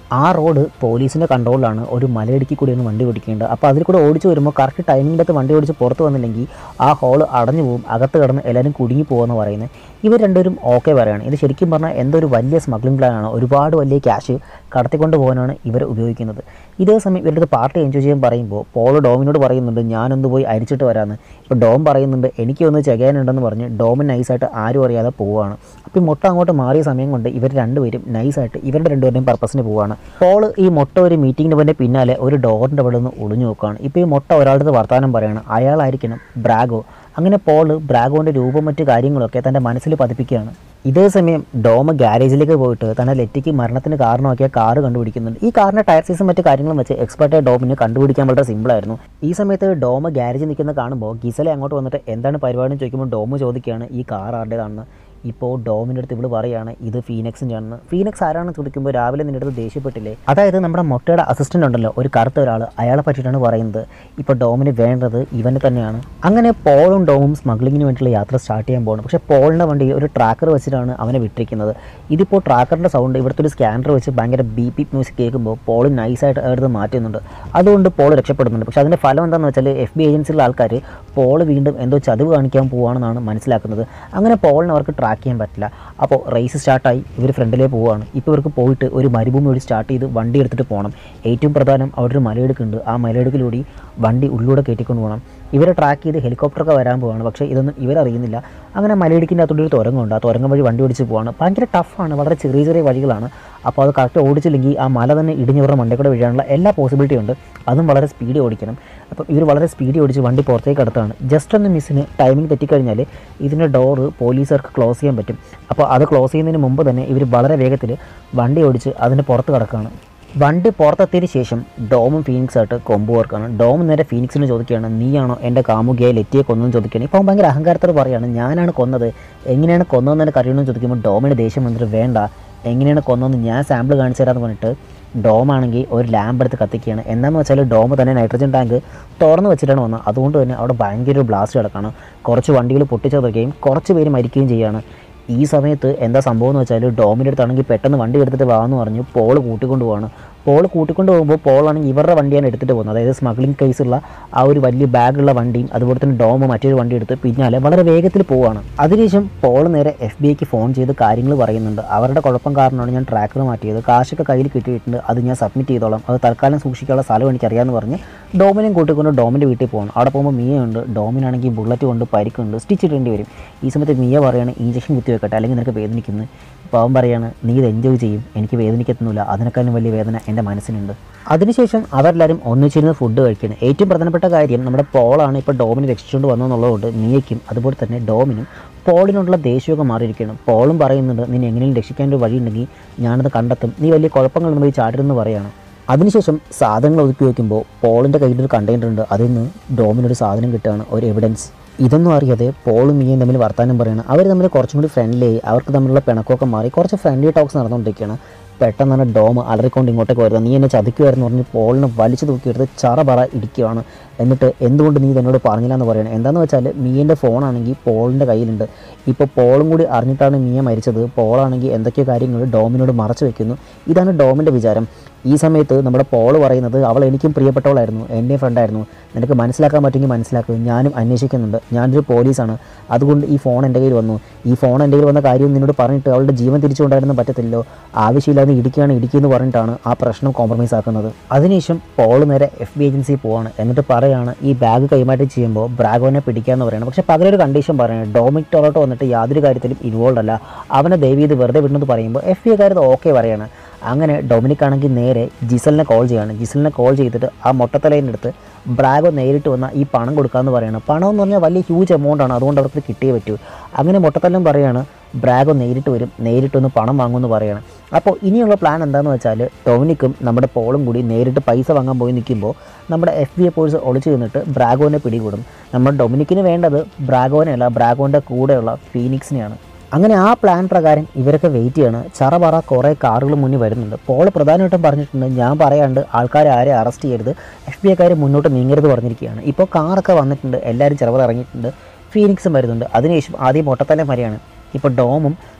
ആ റോഡ് പോലീസിൻ്റെ കൺട്രോളിലാണ് ഒരു മലയിടുക്കി കൂടിയാണ് വണ്ടി ഓടിക്കേണ്ടത് അപ്പോൾ അതിൽ കൂടെ ഓടിച്ച് വരുമ്പോൾ കറക്റ്റ് ടൈമിൻ്റെ അകത്ത് വണ്ടി ഓടിച്ച് പുറത്ത് വന്നില്ലെങ്കിൽ ആ ഹോള് അടഞ്ഞു പോകും അകത്ത് കിടന്ന് എല്ലാവരും കുടുങ്ങി പോകുമെന്ന് പറയുന്നത് ഇവർ രണ്ടുപേരും ഓക്കെ പറയാണ് ഇത് ശരിക്കും പറഞ്ഞാൽ എന്തോ ഒരു വലിയ സ്മഗ്ലിംഗ് പ്ലാനാണ് ഒരുപാട് വലിയ ക്യാഷ് കടത്തിക്കൊണ്ട് പോകാനാണ് ഇവർ ഉപയോഗിക്കുന്നത് ഇതേ സമയം ഇവരുടെ പാർട്ടി എൻജോയ് ചെയ്യാൻ പറയുമ്പോൾ പോൾ ഡോമിനോട് പറയുന്നുണ്ട് ഞാനൊന്ന് പോയി അരിച്ചിട്ട് വരാമെന്ന് ഇപ്പോൾ ഡോം പറയുന്നുണ്ട് എനിക്കൊന്ന് ചെകയാനുണ്ടെന്ന് പറഞ്ഞ് ഡോമിൻ നൈസായിട്ട് ആരും അറിയാതെ പോവുകയാണ് അപ്പോൾ ഈ മുട്ട അങ്ങോട്ട് മാറിയ സമയം കൊണ്ട് ഇവർ രണ്ടുപേരും നൈസായിട്ട് ഇവരുടെ രണ്ടുപേരുടെയും പർപ്പസിന് പോവുകയാണ് പോൾ ഈ മുട്ട ഒരു മീറ്റിങ്ങിന് പോയി പിന്നാലെ ഒരു ഡോറിൻ്റെ അവിടെ നിന്ന് ഒളിഞ്ഞു നോക്കുകയാണ് ഇപ്പോൾ ഈ മുട്ട ഒരാളുടെ വർത്തമാനം പറയുകയാണ് അയാളായിരിക്കണം ബ്രാഗോ അങ്ങനെ പോൾ ബ്രാഗോൻ്റെ രൂപം മറ്റ് കാര്യങ്ങളൊക്കെ തൻ്റെ മനസ്സിൽ പതിപ്പിക്കുകയാണ് ഇതേ സമയം ഡോമ ഗ്യാരേജിലേക്ക് പോയിട്ട് തന്നെ ലെറ്റിക്ക് മരണത്തിന് കാരണമാക്കിയ കാറ് കണ്ടുപിടിക്കുന്നുണ്ട് ഈ കാറിൻ്റെ ടയർ സൈസും മറ്റു കാര്യങ്ങളും വെച്ച് എക്സ്പെർട്ടായ ഡോമിന് കണ്ടുപിടിക്കാൻ വളരെ സിമ്പിളായിരുന്നു ഈ സമയത്ത് ഡോമ ഗ്യാരേജിൽ നിൽക്കുന്ന കാണുമ്പോൾ ഗിസലെ അങ്ങോട്ട് വന്നിട്ട് എന്താണ് പരിപാടി എന്ന് ചോദിക്കുമ്പോൾ ഡോമ് ചോദിക്കുകയാണ് ഈ കാർ ആരുടേതാണെന്ന് ഇപ്പോൾ ഡോമിൻ്റെ അടുത്ത് ഇവള് പറയുകയാണ് ഇത് ഫീനക്സിൻ്റെ ആണെന്ന് ഫീനക്സ് ആരാണെന്ന് ചോദിക്കുമ്പോൾ രാവിലെ നിൻ്റെ അടുത്ത് ദേഷ്യപ്പെട്ടില്ലേ അതായത് നമ്മുടെ മൊട്ടയുടെ അസിസ്റ്റൻ്റ് ഉണ്ടല്ലോ ഒരു കറുത്ത ഒരാൾ അയാളെ പറ്റിയിട്ടാണ് പറയുന്നത് ഇപ്പോൾ ഡോമിന് വേണ്ടത് ഇവന് തന്നെയാണ് അങ്ങനെ പോളും ഡോമും സ്മഗ്ലിങ്ങിന് വേണ്ടിയുള്ള യാത്ര സ്റ്റാർട്ട് ചെയ്യാൻ പോകണം പക്ഷേ പോളിൻ്റെ വണ്ടി ഒരു ട്രാക്കർ വെച്ചിട്ടാണ് അവനെ വിട്ടിരിക്കുന്നത് ഇതിപ്പോൾ ട്രാക്കറിൻ്റെ സൗണ്ട് ഇവിടുത്തെ ഒരു സ്കാനർ വെച്ച് ഭയങ്കര ബി പി മ്യൂസിക് കേൾക്കുമ്പോൾ പോൾ നൈസായിട്ട് എടുത്ത് മാറ്റുന്നുണ്ട് അതുകൊണ്ട് പോൾ രക്ഷപ്പെടുന്നുണ്ട് പക്ഷേ അതിൻ്റെ ഫലം എന്താണെന്ന് വെച്ചാൽ എഫ് ബി ഏജൻസിയിലുള്ള ആൾക്കാർ പോൾ വീണ്ടും എന്തോ ചതിവ് കാണിക്കാൻ പോവുകയാണെന്നാണ് മനസ്സിലാക്കുന്നത് അങ്ങനെ പോളിന് അവർക്ക് ട്രാക്ക് ചെയ്യാൻ പറ്റില്ല അപ്പോൾ റേസ് സ്റ്റാർട്ടായി ഇവർ ഫ്രണ്ടിലേ പോവുകയാണ് ഇപ്പോൾ ഇവർക്ക് പോയിട്ട് ഒരു മരുഭൂമി വഴി സ്റ്റാർട്ട് ചെയ്ത് വണ്ടി എടുത്തിട്ട് പോകണം ഏറ്റവും പ്രധാനം അവിടെ ഒരു മലയിടുക്കുണ്ട് ആ മലയിടുക്കിലൂടെ വണ്ടി ഉള്ളിലൂടെ കയറ്റിക്കൊണ്ട് പോകണം ഇവരെ ട്രാക്ക് ചെയ്ത് ഹെലികോപ്റ്ററൊക്കെ വരാൻ പോവാണ് പക്ഷേ ഇതൊന്നും ഇവരറിയുന്നില്ല അങ്ങനെ മലയിടുക്കിൻ്റെ അകത്തോടെ ഒരു തുരങ്കമുണ്ട് ആ തുരങ്കം വഴി വണ്ടി ഓടിച്ച് പോവാണ് ഭയങ്കര ടഫാണ് വളരെ ചെറിയ ചെറിയ വഴികളാണ് അപ്പോൾ അത് കറക്റ്റ് ഓടിച്ചില്ലെങ്കിൽ ആ മല തന്നെ ഇടിഞ്ഞവരുടെ മണ്ടേ കൂടെ വീഴാനുള്ള എല്ലാ പോസിബിലിറ്റി ഉണ്ട് അതും വളരെ സ്പീഡ് ഓടിക്കണം അപ്പം ഇവർ വളരെ സ്പീഡ് ഓടിച്ച് വണ്ടി പുറത്തേക്ക് അടുത്താണ് ജസ്റ്റ് ഒന്ന് മിസ്സിന് ടൈമിംഗ് തെറ്റിക്കഴിഞ്ഞാൽ ഇതിൻ്റെ ഡോറ് പോലീസുകാർക്ക് ക്ലോസ് ചെയ്യാൻ പറ്റും അപ്പോൾ അത് ക്ലോസ് ചെയ്യുന്നതിന് മുമ്പ് തന്നെ ഇവർ വളരെ വേഗത്തിൽ വണ്ടി ഓടിച്ച് അതിൻ്റെ പുറത്ത് കിടക്കുകയാണ് വണ്ടി പുറത്തെത്തിയതിന് ശേഷം ഡോമും ഫീനിക്സ് ആയിട്ട് കൊമ്പ് വർക്കാണ് ഡോം നേരെ ഫീനിക്സിന് ചോദിക്കുകയാണ് നീയാണോ എൻ്റെ കാമുകിയായി ലെറ്റിയെ കൊന്നെന്ന് ചോദിക്കുകയാണ് ഇപ്പോൾ അവൻ ഭയങ്കര അഹങ്കാരത്തോട് പറയുകയാണ് ഞാനാണ് കൊന്നത് എങ്ങനെയാണ് കൊന്നതെന്ന് എനിക്ക് അറിയണമെന്ന് ചോദിക്കുമ്പോൾ ഡോമിന് ദേഷ്യം വന്നിട്ട് വേണ്ട എങ്ങനെയാണ് കൊന്നതെന്ന് ഞാൻ സാമ്പിൾ കാണിച്ചു തരാമെന്ന് പറഞ്ഞിട്ട് ഡോമാണെങ്കിൽ ഒരു ലാമ്പ് എടുത്ത് കത്തിക്കുകയാണ് എന്താണെന്ന് വെച്ചാൽ ഡോം തന്നെ നൈട്രജൻ ടാങ്ക് തുറന്ന് വെച്ചിട്ടാണ് വന്നത് അതുകൊണ്ട് തന്നെ അവിടെ ഭയങ്കര ഒരു ബ്ലാസ്റ്റ് കിടക്കാണ് കുറച്ച് വണ്ടികൾ പൊട്ടിച്ചതറുകയും കുറച്ച് പേര് മരിക്കുകയും ചെയ്യുകയാണ് ഈ സമയത്ത് എന്താ സംഭവം എന്ന് വെച്ചാൽ ഡോമിൻ്റെ അടുത്താണെങ്കിൽ പെട്ടെന്ന് വണ്ടി എടുത്തിട്ട് വാന്ന് പറഞ്ഞു പോൾ കൂട്ടിക്കൊണ്ട് പോവാണ് പോൾ കൂട്ടിക്കൊണ്ട് പോകുമ്പോൾ പോളാണെങ്കിൽ ഇവരുടെ വണ്ടിയാണ് എടുത്തിട്ട് പോകുന്നത് അതായത് സ്മഗ്ലിംഗ് കേസുള്ള ആ ഒരു വലിയ ബാഗുള്ള വണ്ടിയും അതുപോലെ തന്നെ ഡോം മറ്റൊരു വണ്ടി എടുത്ത് പിന്നാലെ വളരെ വേഗത്തിൽ പോവാണ് അതിനുശേഷം പോൾ നേരെ എഫ് ബി ഐക്ക് ഫോൺ ചെയ്ത് കാര്യങ്ങൾ പറയുന്നുണ്ട് അവരുടെ കുഴപ്പം കാരണമാണ് ഞാൻ ട്രാക്കർ മാറ്റിയത് കാശൊക്കെ കയ്യിൽ കിട്ടിയിട്ടുണ്ട് അത് ഞാൻ സബ്മിറ്റ് ചെയ്തോളാം അത് തൽക്കാലം സൂക്ഷിക്കാനുള്ള സ്ഥലം എനിക്കറിയാമെന്ന് പറഞ്ഞ് ഡോമിനെയും കൂട്ടിക്കൊണ്ട് ഡോമിൻ്റെ വീട്ടിൽ പോകണം അവിടെ പോകുമ്പോൾ മിയയുണ്ട് ഡോമിനാണെങ്കിൽ ബുള്ളറ്റ് കൊണ്ട് പരിക്കുണ്ട് സ്റ്റിച്ച് ഇടേണ്ടി വരും ഈ സമയത്ത് മിയ പറയാണ് ഇഞ്ചക്ഷൻ കുത്തി വെക്കട്ടെ അല്ലെങ്കിൽ നിനക്ക് വേദനിക്കുന്നു അപ്പോൾ അവൻ പറയാണ് നീ ഇത് എൻജോയ് ചെയ്യും എനിക്ക് വേദനിക്കത്തൊന്നുമില്ല അതിനേക്കാളും വലിയ വേദന എൻ്റെ മനസ്സിനുണ്ട് അതിനുശേഷം അവരെല്ലാവരും ഒന്നിച്ചിരുന്ന് ഫുഡ് കഴിക്കണം ഏറ്റവും പ്രധാനപ്പെട്ട കാര്യം നമ്മുടെ പോളാണ് ഇപ്പോൾ ഡോമിനെ രക്ഷിച്ചുകൊണ്ട് വന്നതെന്നുള്ളതുകൊണ്ട് മിയയ്ക്കും അതുപോലെ തന്നെ ഡോമിനും പോളിനോടുള്ള ദേഷ്യമൊക്കെ മാറിയിരിക്കണം പോളും പറയുന്നുണ്ട് നിന്നെ എങ്ങനെയും രക്ഷിക്കാൻ ഒരു വഴിയുണ്ടെങ്കിൽ ഞാനത് കണ്ടെത്തും നീ വലിയ കുഴപ്പങ്ങളൊന്നും പോയി ചാടരുതെന്ന് പറയാണ് അതിനുശേഷം സാധനങ്ങൾ ഒതുക്കി വയ്ക്കുമ്പോൾ പോളിൻ്റെ കയ്യിൽ ഒരു കണ്ടെയ്നർ ഉണ്ട് അതിൽ നിന്ന് ഡോമിനൊരു സാധനം കിട്ടുകയാണ് ഒരു എവിഡൻസ് ഇതൊന്നും അറിയാതെ പോളും മിയയും തമ്മിൽ വർത്താനം പറയണം അവർ തമ്മിൽ കുറച്ചും കൂടി ഫ്രണ്ട്ലി ആയി അവർക്ക് തമ്മിലുള്ള പിണക്കമൊക്കെ മാറി കുറച്ച് ഫ്രണ്ട്ലി ടോക്സ് നടന്നുകൊണ്ടിരിക്കുകയാണ് പെട്ടെന്നാണ് ഡോം അലറിക്കൊണ്ട് ഇങ്ങോട്ടേക്ക് വരുന്നത് നീ എന്നെ ചതിക്കുമായിരുന്നു പറഞ്ഞ് പോളിനെ വലിച്ചു തൂക്കിയെടുത്ത് ചറ പറ ഇടിക്കുകയാണ് എന്നിട്ട് എന്തുകൊണ്ട് നീ ഇതെന്നോട് പറഞ്ഞില്ല എന്ന് പറയണം എന്താണെന്ന് വെച്ചാൽ മീയൻ്റെ ഫോണാണെങ്കിൽ പോളിൻ്റെ കയ്യിലുണ്ട് ഇപ്പോൾ പോളും കൂടി അറിഞ്ഞിട്ടാണ് മിയ മരിച്ചത് പോളാണെങ്കിൽ എന്തൊക്കെയോ കാര്യങ്ങൾ ഡോമിനോട് മറച്ചു വെക്കുന്നു ഇതാണ് ഡോമിൻ്റെ വിചാരം ഈ സമയത്ത് നമ്മുടെ പോള് പറയുന്നത് അവൾ എനിക്കും പ്രിയപ്പെട്ടവളായിരുന്നു എൻ്റെയും ഫ്രണ്ടായിരുന്നു നിനക്ക് മനസ്സിലാക്കാൻ പറ്റുമെങ്കിൽ മനസ്സിലാക്കുക ഞാനും അന്വേഷിക്കുന്നുണ്ട് ഞാനൊരു പോലീസാണ് അതുകൊണ്ട് ഈ ഫോൺ എൻ്റെ കയ്യിൽ വന്നു ഈ ഫോൺ എൻ്റെ കയ്യിൽ വന്ന കാര്യം നിന്നോട് പറഞ്ഞിട്ട് അവളുടെ ജീവൻ തിരിച്ചു കൊണ്ടായിരുന്നു പറ്റത്തില്ലോ ആവശ്യമില്ലാതെ ഇടിക്കുകയാണ് ഇടിക്കുകയെന്ന് പറഞ്ഞിട്ടാണ് ആ പ്രശ്നം കോംപ്രമൈസ് ആക്കുന്നത് അതിനുശേഷം പോള് നേരെ എഫ് ബി ഏജൻസി പോവാണ് എന്നിട്ട് പറയാണ് ഈ ബാഗ് കൈമാറ്റം ചെയ്യുമ്പോൾ ബ്രാഗോനെ പിടിക്കാമെന്ന് പറയുന്നത് പക്ഷേ പകരം ഒരു കണ്ടീഷൻ പറയുന്നത് ഡോമിക് ടൊറോട്ടോ വന്നിട്ട് യാതൊരു കാര്യത്തിലും ഇൻവോൾവ് അല്ല അവനെ ദയവ് ചെയ്ത് വെറുതെ വിടുന്നത് പറയുമ്പോൾ എഫ് ബി ഐക്കാരത് ഓക്കെ പറയാണ് അങ്ങനെ ഡൊമിനിക് ആണെങ്കിൽ നേരെ ജിസലിനെ കോൾ ചെയ്യാണ് ജിസലിനെ കോൾ ചെയ്തിട്ട് ആ മൊട്ടത്തലേൻ്റെ അടുത്ത് ബ്രാഗോ നേരിട്ട് വന്ന ഈ പണം കൊടുക്കാമെന്ന് പറയാണ് പണം എന്ന് പറഞ്ഞാൽ വലിയ ഹ്യൂജ് എമൗണ്ട് ആണ് അതുകൊണ്ട് അവർക്ക് കിട്ടിയേ പറ്റൂ അങ്ങനെ മൊട്ടത്തല്ലം പറയാണ് ബ്രാഗോ നേരിട്ട് വരും നേരിട്ട് വന്ന് പണം വാങ്ങുമെന്ന് പറയാണ് അപ്പോൾ ഇനിയുള്ള പ്ലാൻ എന്താണെന്ന് വെച്ചാൽ ഡൊമിനിക്കും നമ്മുടെ പോളും കൂടി നേരിട്ട് പൈസ വാങ്ങാൻ പോയി നിൽക്കുമ്പോൾ നമ്മുടെ എഫ് ബി എ പോലീസ് ഒളിച്ചു നിന്നിട്ട് ബ്രാഗോനെ പിടികൂടും നമ്മുടെ ഡൊമിനിക്കിന് വേണ്ടത് ബ്രാഗോനെയല്ല ബ്രാഗോൻ്റെ കൂടെയുള്ള ഫീനിക്സിനെയാണ് അങ്ങനെ ആ പ്ലാൻ പ്രകാരം ഇവരൊക്കെ വെയിറ്റ് ചെയ്യാണ് ചറപറ കുറേ കാറുകൾ മുന്നിൽ വരുന്നുണ്ട് പോൾ പ്രധാനമായിട്ടും പറഞ്ഞിട്ടുണ്ട് ഞാൻ പറയാണ്ട് ആൾക്കാരെ ആരെ അറസ്റ്റ് ചെയ്യരുത് എഫ് ബി ഐക്കാർ മുന്നോട്ട് നീങ്ങരുത് പറഞ്ഞിരിക്കുകയാണ് ഇപ്പോൾ കാറൊക്കെ വന്നിട്ടുണ്ട് എല്ലാവരും ചിറവർ ഇറങ്ങിയിട്ടുണ്ട് ഫീനിക്സും വരുന്നുണ്ട് അതിനുശേഷം ആദ്യം മൊട്ടത്തലം വരെയാണ് ഇപ്പോൾ ഡോമും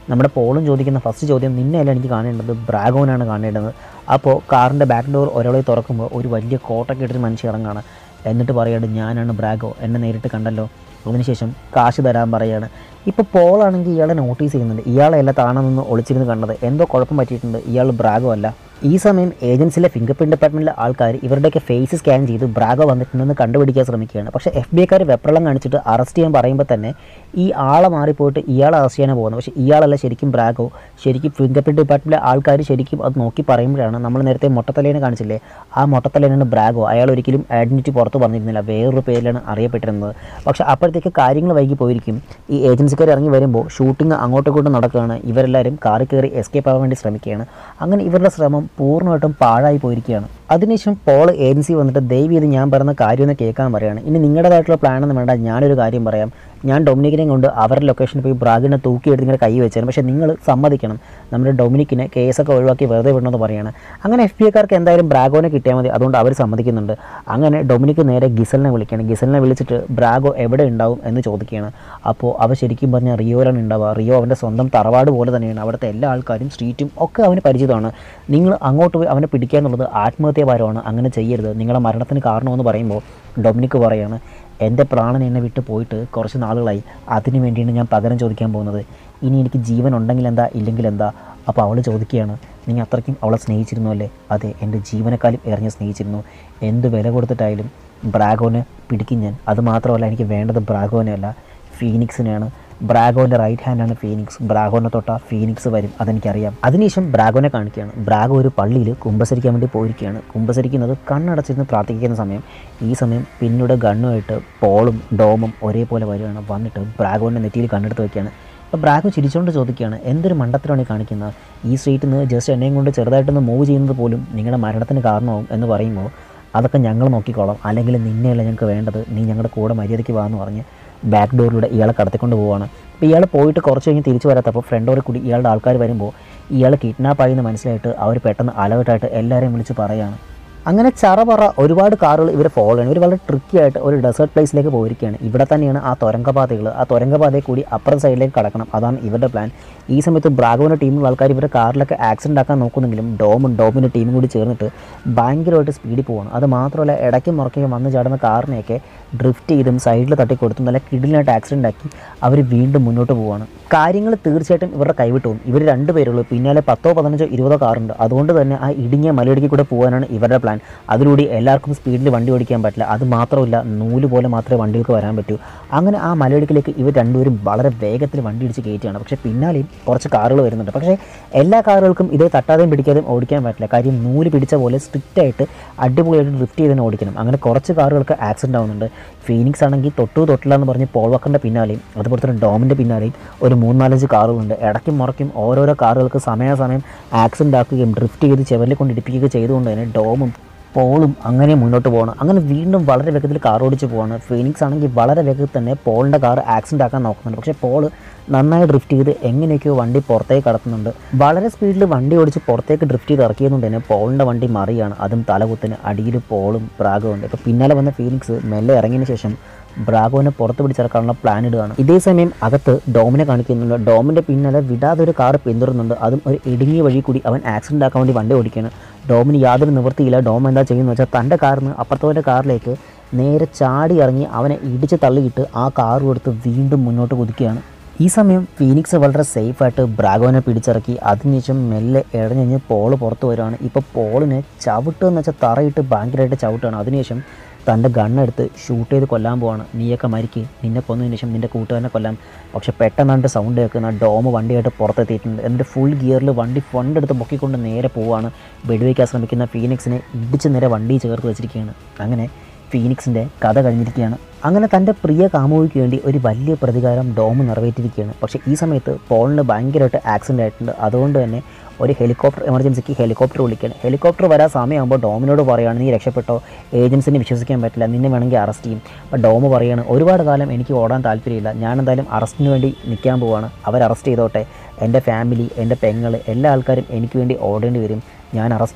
നമ്മുടെ പോളും ചോദിക്കുന്ന ഫസ്റ്റ് ചോദ്യം നിന്നെയല്ല എനിക്ക് കാണേണ്ടത് ബ്രാഗോനാണ് കാണേണ്ടത് അപ്പോൾ കാറിൻ്റെ ബാക്ക് ഡോർ ഒരാളെ തുറക്കുമ്പോൾ ഒരു വലിയ കോട്ടൊക്കെ ഇട്ടൊരു മനുഷ്യൻ ഇറങ്ങാണ് എന്നിട്ട് പറയാണ് ഞാനാണ് ബ്രാഗോ എന്നെ നേരിട്ട് കണ്ടല്ലോ അതിനുശേഷം കാശ് തരാൻ പറയാണ് ഇപ്പോൾ പോളാണെങ്കിൽ ഇയാളെ നോട്ടീസ് ചെയ്യുന്നുണ്ട് ഇയാളെയല്ല താണ നിന്ന് ഒളിച്ചിരുന്ന് കണ്ടത് എന്തോ കുഴപ്പം പറ്റിയിട്ടുണ്ട് ഇയാൾ ബ്രാഗോ അല്ല ഈ സമയം ഏജൻസിലെ ഫിംഗർ പ്രിൻറ്റ് ഡിപ്പാർട്ട്മെൻറ്റിലെ ആൾക്കാർ ഇവരുടെയൊക്കെ ഫേസ് സ്കാൻ ചെയ്ത് ബ്രാഗോ വന്നിട്ടുണ്ടെന്ന് കണ്ടുപിടിക്കാൻ ശ്രമിക്കുകയാണ് പക്ഷേ എഫ് ബി ഐക്കാർ വെപ്രളം കാണിച്ചിട്ട് അറസ്റ്റ് ചെയ്യാൻ പറയുമ്പോൾ തന്നെ ഈ ആളെ മാറിപ്പോയിട്ട് ഇയാളെ അറസ്റ്റ് ചെയ്യാനാണ് പോകുന്നത് പക്ഷേ ഇയാളല്ല ശരിക്കും ബ്രാഗോ ശരിക്കും ഫിംഗർ പ്രിൻറ്റ് ഡിപ്പാർട്ട്മെൻറ്റിലെ ആൾക്കാർ ശരിക്കും അത് നോക്കി പറയുമ്പോഴാണ് നമ്മൾ നേരത്തെ മൊട്ടത്തലേനെ കാണിച്ചില്ലേ ആ മൊട്ടത്തലേനാണ് ബ്രാഗോ അയാൾ ഒരിക്കലും ഐഡൻറ്റിറ്റി പുറത്ത് പറഞ്ഞിരുന്നില്ല വേറൊരു പേരിലാണ് അറിയപ്പെട്ടിരുന്നത് പക്ഷേ അപ്പോഴത്തേക്ക് കാര്യങ്ങൾ വൈകി പോയിരിക്കും ഈ ഏജൻസിക്കാർ ഇറങ്ങി വരുമ്പോൾ ഷൂട്ടിംഗ് അങ്ങോട്ടും ഇങ്ങോട്ടും നടക്കുകയാണ് ഇവരെല്ലാവരും കാറിൽ കയറി എസ്കേപ്പ് ആവാൻ വേണ്ടി ശ്രമിക്കുകയാണ് അങ്ങനെ ഇവരുടെ ശ്രമം പൂർണ്ണമായിട്ടും പാഴായി പോയിരിക്കുകയാണ് അതിനുശേഷം പോൾ ഏജൻസി വന്നിട്ട് ദയവ് ചെയ്ത് ഞാൻ പറയുന്ന കാര്യം ഒന്ന് കേൾക്കാൻ പറയുകയാണ് ഇനി നിങ്ങളുടേതായിട്ടുള്ള പ്ലാൻ ഒന്നും വേണ്ട ഞാനൊരു കാര്യം പറയാം ഞാൻ ഡൊമിനിക്കിനെ കൊണ്ട് അവരുടെ ലൊക്കേഷനിൽ പോയി ബ്രാഗിനെ തൂക്കിയെടുത്ത് ഇങ്ങനെ കൈ വെച്ചാണ് പക്ഷേ നിങ്ങൾ സമ്മതിക്കണം നമ്മുടെ ഡൊമിനിക്കിനെ കേസൊക്കെ ഒഴിവാക്കി വെറുതെ വിടണമെന്ന് പറയാണ് അങ്ങനെ എഫ് ബി ഐക്കാർക്ക് എന്തായാലും ബ്രാഗോനെ കിട്ടിയാൽ മതി അതുകൊണ്ട് അവർ സമ്മതിക്കുന്നുണ്ട് അങ്ങനെ ഡൊമിനിക്ക് നേരെ ഗിസലിനെ വിളിക്കുകയാണ് ഗിസലിനെ വിളിച്ചിട്ട് ബ്രാഗോ എവിടെ ഉണ്ടാവും എന്ന് ചോദിക്കുകയാണ് അപ്പോൾ അവ ശരിക്കും പറഞ്ഞാൽ റിയോയിലാണ് ഉണ്ടാവുക റിയോ അവൻ്റെ സ്വന്തം തറവാട് പോലെ തന്നെയാണ് അവിടുത്തെ എല്ലാ ആൾക്കാരും സ്ട്രീറ്റും ഒക്കെ അവന് പരിചിതമാണ് നിങ്ങൾ അങ്ങോട്ട് പോയി അവനെ പിടിക്കുക എന്നുള്ളത് ആത്മഹത്യാപരമാണ് അങ്ങനെ ചെയ്യരുത് നിങ്ങളുടെ മരണത്തിന് കാരണമെന്ന് പറയുമ്പോൾ ഡൊമിനിക്ക് പറയാണ് എൻ്റെ പ്രാണൻ എന്നെ വിട്ട് പോയിട്ട് കുറച്ച് നാളുകളായി അതിനു വേണ്ടിയാണ് ഞാൻ പകരം ചോദിക്കാൻ പോകുന്നത് ഇനി എനിക്ക് ജീവൻ ഉണ്ടെങ്കിൽ എന്താ ഇല്ലെങ്കിൽ എന്താ അപ്പോൾ അവൾ ചോദിക്കുകയാണ് നീ അത്രയ്ക്കും അവളെ സ്നേഹിച്ചിരുന്നു അല്ലേ അതെ എൻ്റെ ജീവനക്കാലും എറിഞ്ഞ് സ്നേഹിച്ചിരുന്നു എന്ത് വില കൊടുത്തിട്ടായാലും ബ്രാഗോനെ പിടിക്കും ഞാൻ അത് മാത്രമല്ല എനിക്ക് വേണ്ടത് ബ്രാഗോനെ അല്ല ഫീനിക്സിനെയാണ് ബ്രാഗോൻ്റെ റൈറ്റ് ഹാൻഡാണ് ഫീനിക്സ് ബ്രാഗോനെ തൊട്ട ഫീനിക്സ് വരും അതെനിക്കറിയാം അതിനുശേഷം ബ്രാഗോനെ കാണിക്കുകയാണ് ബ്രാഗോ ഒരു പള്ളിയിൽ കുമ്പസരിക്കാൻ വേണ്ടി പോയിരിക്കുകയാണ് കുമ്പസരിക്കുന്നത് കണ്ണടച്ചിരുന്ന് പ്രാർത്ഥിക്കുന്ന സമയം ഈ സമയം പിന്നീട് ഗണ്ണുമായിട്ട് പോളും ഡോമും ഒരേപോലെ വരികയാണ് വന്നിട്ട് ബ്രാഗോൻ്റെ നെറ്റിയിൽ കണ്ണെടുത്ത് വയ്ക്കുകയാണ് അപ്പോൾ ബ്രാഗോ ചിരിച്ചുകൊണ്ട് ചോദിക്കുകയാണ് എന്തൊരു മണ്ടത്തിലാണ് ഈ കാണിക്കുന്നത് ഈ സ്ട്രീറ്റിൽ നിന്ന് ജസ്റ്റ് എന്നെയും കൊണ്ട് ചെറുതായിട്ടൊന്ന് മൂവ് ചെയ്യുന്നത് പോലും നിങ്ങളുടെ മരണത്തിന് കാരണമാവും എന്ന് പറയുമ്പോൾ അതൊക്കെ ഞങ്ങൾ നോക്കിക്കോളാം അല്ലെങ്കിൽ നിന്നെയല്ല ഞങ്ങൾക്ക് വേണ്ടത് നീ ഞങ്ങളുടെ കൂടെ മര്യാദയ്ക്ക് വാന്ന് പറഞ്ഞ് ബാക്ക് ഡോറിലൂടെ ഇയാളെ കടത്തിക്കൊണ്ട് പോവുകയാണ് അപ്പോൾ ഇയാൾ പോയിട്ട് കുറച്ച് കഴിഞ്ഞ് തിരിച്ചു വരാത്തപ്പോൾ ഫ്രണ്ട് ഡോറിൽ കൂടി ഇയാളുടെ ആൾക്കാർ വരുമ്പോൾ ഇയാൾ കിഡ്നാപ്പായി എന്ന് മനസ്സിലായിട്ട് അവർ പെട്ടെന്ന് അലർട്ടായിട്ട് എല്ലാവരെയും വിളിച്ച് പറയുകയാണ് അങ്ങനെ ചറപറ ഒരുപാട് കാറുകൾ ഇവരെ ഫോളോ ചെയ്യണം ഇവർ വളരെ ട്രിക്കി ആയിട്ട് ഒരു ഡെസേർട്ട് പ്ലേസിലേക്ക് പോയിരിക്കുകയാണ് ഇവിടെ തന്നെയാണ് ആ തുരങ്കപാതകൾ ആ തുരങ്കപാതയിൽ കൂടി അപ്പുറം സൈഡിലേക്ക് കടക്കണം അതാണ് ഇവരുടെ പ്ലാൻ ഈ സമയത്ത് ബ്രാഗോൻ്റെ ടീമിലുള്ള ആൾക്കാർ ഇവരുടെ കാറിലൊക്കെ ആക്സിഡൻ്റ് ആക്കാൻ നോക്കുന്നെങ്കിലും ഡോമും ഡോമിൻ്റെ ടീമും കൂടി ചേർന്നിട്ട് ഭയങ്കരമായിട്ട് സ്പീഡിൽ പോവാണ് അത് മാത്രമല്ല ഇടയ്ക്കും മുറയ്ക്കും വന്ന് ചാടുന്ന കാറിനെയൊക്കെ ഡ്രിഫ്റ്റ് ചെയ്തും സൈഡിൽ തട്ടിക്കൊടുത്തും നല്ല കിടിലായിട്ട് ആക്സിഡൻ്റ് ആക്കി അവർ വീണ്ടും മുന്നോട്ട് പോവുകയാണ് കാര്യങ്ങൾ തീർച്ചയായിട്ടും ഇവരുടെ കൈവിട്ട് പോകും ഇവർ രണ്ടുപേരുള്ളൂ പിന്നാലെ പത്തോ പതിനഞ്ചോ ഇരുപതോ കാറുണ്ട് അതുകൊണ്ട് തന്നെ ആ ഇടുങ്ങിയ മലയിടുക്കി കൂടെ പോകാനാണ് ഇവരുടെ പ്ലാൻ അതിലൂടെ എല്ലാവർക്കും സ്പീഡിൽ വണ്ടി ഓടിക്കാൻ പറ്റില്ല അത് മാത്രമല്ല നൂല് പോലെ മാത്രമേ വണ്ടികൾക്ക് വരാൻ പറ്റൂ അങ്ങനെ ആ മലയിടുക്കിലേക്ക് ഇവർ രണ്ടുപേരും വളരെ വേഗത്തിൽ വണ്ടി ഇടിച്ച് കയറ്റുകയാണ് പക്ഷേ പിന്നാലെയും കുറച്ച് കാറുകൾ വരുന്നുണ്ട് പക്ഷേ എല്ലാ കാറുകൾക്കും ഇതേ തട്ടാതെയും പിടിക്കാതെയും ഓടിക്കാൻ പറ്റില്ല കാര്യം നൂല് പിടിച്ച പോലെ സ്ട്രിക്റ്റ് ആയിട്ട് അടിപൊളിയായിട്ട് ഡ്രിഫ്റ്റ് ചെയ്ത് തന്നെ ഓടിക്കണം അങ്ങനെ കുറച്ച് കാറുകൾക്ക് ആക്സിഡൻ്റ് ആവുന്നുണ്ട് ഫീനിക്സ് ആണെങ്കിൽ തൊട്ടു തൊട്ടില്ല എന്ന് പറഞ്ഞ് പോൾവക്കറിൻ്റെ പിന്നാലെയും അതുപോലെ തന്നെ ഡോമിൻ്റെ പിന്നാലെയും ഒരു മൂന്നാലഞ്ച് കാറുകളുണ്ട് ഇടയ്ക്കും മുറയ്ക്കും ഓരോരോ കാറുകൾക്ക് സമയാസമയം ആക്സിഡൻ്റ് ആക്കുകയും ഡ്രിഫ്റ്റ് ചെയ്ത് ചെവലിൽ കൊണ്ട് ഇടിപ്പിക്കുകയും ചെയ്തുകൊണ്ട് തന്നെ ഡോമും പോളും അങ്ങനെ മുന്നോട്ട് പോകണം അങ്ങനെ വീണ്ടും വളരെ വേഗത്തിൽ കാർ ഓടിച്ച് പോവാണ് ഫീനിക്സ് ആണെങ്കിൽ വളരെ വേഗത്തിൽ തന്നെ പോളിൻ്റെ കാർ ആക്സിഡൻ്റ് ആക്കാൻ നോക്കുന്നുണ്ട് പക്ഷേ പോൾ നന്നായി ഡ്രിഫ്റ്റ് ചെയ്ത് എങ്ങനെയൊക്കെയോ വണ്ടി പുറത്തേക്ക് കടത്തുന്നുണ്ട് വളരെ സ്പീഡിൽ വണ്ടി ഓടിച്ച് പുറത്തേക്ക് ഡ്രിഫ്റ്റ് ചെയ്ത് ഇറക്കിയതുകൊണ്ട് തന്നെ പോളിൻ്റെ വണ്ടി മറിയാണ് അതും തലകുത്തിന് അടിയിൽ പോളും ബ്രാഗും ഉണ്ട് ഇപ്പോൾ പിന്നാലെ വന്ന ഫീനിക്സ് മെല്ലെ ഇറങ്ങിയതിന് ശേഷം ബ്രാഗോനെ പുറത്ത് പിടിച്ചിറക്കാനുള്ള പ്ലാൻ ഇടുകയാണ് ഇതേ സമയം അകത്ത് ഡോമിനെ കാണിക്കുന്നുണ്ട് ഡോമിൻ്റെ പിന്നാലെ വിടാതെ ഒരു കാർ പിന്തുടരുന്നുണ്ട് അതും ഒരു ഇടുങ്ങിയ വഴി കൂടി അവൻ ആക്സിഡൻ്റ് ആക്കാൻ വേണ്ടി വണ്ടി ഓടിക്കുകയാണ് ഡോമിന് യാതൊരു നിവൃത്തിയില്ല ഡോം എന്താ ചെയ്യുന്നത് വെച്ചാൽ തൻ്റെ കാറിൽ നിന്ന് അപ്പുറത്തവൻ്റെ കാറിലേക്ക് നേരെ ചാടി ഇറങ്ങി അവനെ ഇടിച്ച് തള്ളിയിട്ട് ആ കാർ കൊടുത്ത് വീണ്ടും മുന്നോട്ട് കുതിക്കുകയാണ് ഈ സമയം ഫീനിക്സ് വളരെ സേഫായിട്ട് ബ്രാഗോനെ പിടിച്ചിറക്കി അതിനുശേഷം മെല്ലെ ഇഴഞ്ഞ് പോള് പുറത്ത് വരുവാണ് ഇപ്പോൾ പോളിനെ ചവിട്ട് എന്ന് വെച്ചാൽ തറയിട്ട് ഭയങ്കരമായിട്ട് ചവിട്ടാണ് അതിനുശേഷം തൻ്റെ ഗണ്ണെടുത്ത് ഷൂട്ട് ചെയ്ത് കൊല്ലാൻ പോവാണ് നീയൊക്കെ മരിക്ക് നിന്നെ കൊന്നതിന് ശേഷം നിൻ്റെ കൂട്ടുകാരനെ കൊല്ലാം പക്ഷെ പെട്ടെന്നാണ്ട് സൗണ്ട് കേൾക്കുന്ന ഡോം വണ്ടിയായിട്ട് പുറത്തെത്തിയിട്ടുണ്ട് എന്നിട്ട് ഫുൾ ഗിയറിൽ വണ്ടി ഫണ്ടെടുത്ത് പൊക്കിക്കൊണ്ട് നേരെ പോവാണ് വെടിവെക്കാൻ ശ്രമിക്കുന്ന ഫീനിക്സിനെ ഇടിച്ച് നേരെ വണ്ടി ചേർത്ത് വെച്ചിരിക്കുകയാണ് അങ്ങനെ ഫീനിക്സിൻ്റെ കഥ കഴിഞ്ഞിരിക്കുകയാണ് അങ്ങനെ തൻ്റെ പ്രിയ കാമുകിക്ക് വേണ്ടി ഒരു വലിയ പ്രതികാരം ഡോം നിറവേറ്റിരിക്കുകയാണ് പക്ഷേ ഈ സമയത്ത് പോളിന് ഭയങ്കരമായിട്ട് ആക്സിഡൻ്റ് ആയിട്ടുണ്ട് അതുകൊണ്ട് തന്നെ ഒരു ഹെലികോപ്റ്റർ എമർജൻസിക്ക് ഹെലികോപ്റ്റർ വിളിക്കുകയാണ് ഹെലികോപ്റ്റർ വരാൻ സമയമാകുമ്പോൾ ഡോമിനോട് പറയുകയാണ് നീ രക്ഷപ്പെട്ടോ ഏജൻസിനെ വിശ്വസിക്കാൻ പറ്റില്ല നിന്നെ വേണമെങ്കിൽ അറസ്റ്റ് ചെയ്യും അപ്പോൾ ഡോം പറയുകയാണ് ഒരുപാട് കാലം എനിക്ക് ഓടാൻ താല്പര്യമില്ല ഞാൻ എന്തായാലും അറസ്റ്റിന് വേണ്ടി നിൽക്കാൻ പോവാണ് അവർ അറസ്റ്റ് ചെയ്തോട്ടെ എൻ്റെ ഫാമിലി എൻ്റെ പെങ്ങൾ എല്ലാ ആൾക്കാരും എനിക്ക് വേണ്ടി ഓടേണ്ടി വരും ഞാൻ അറസ്റ്റ് ആവാം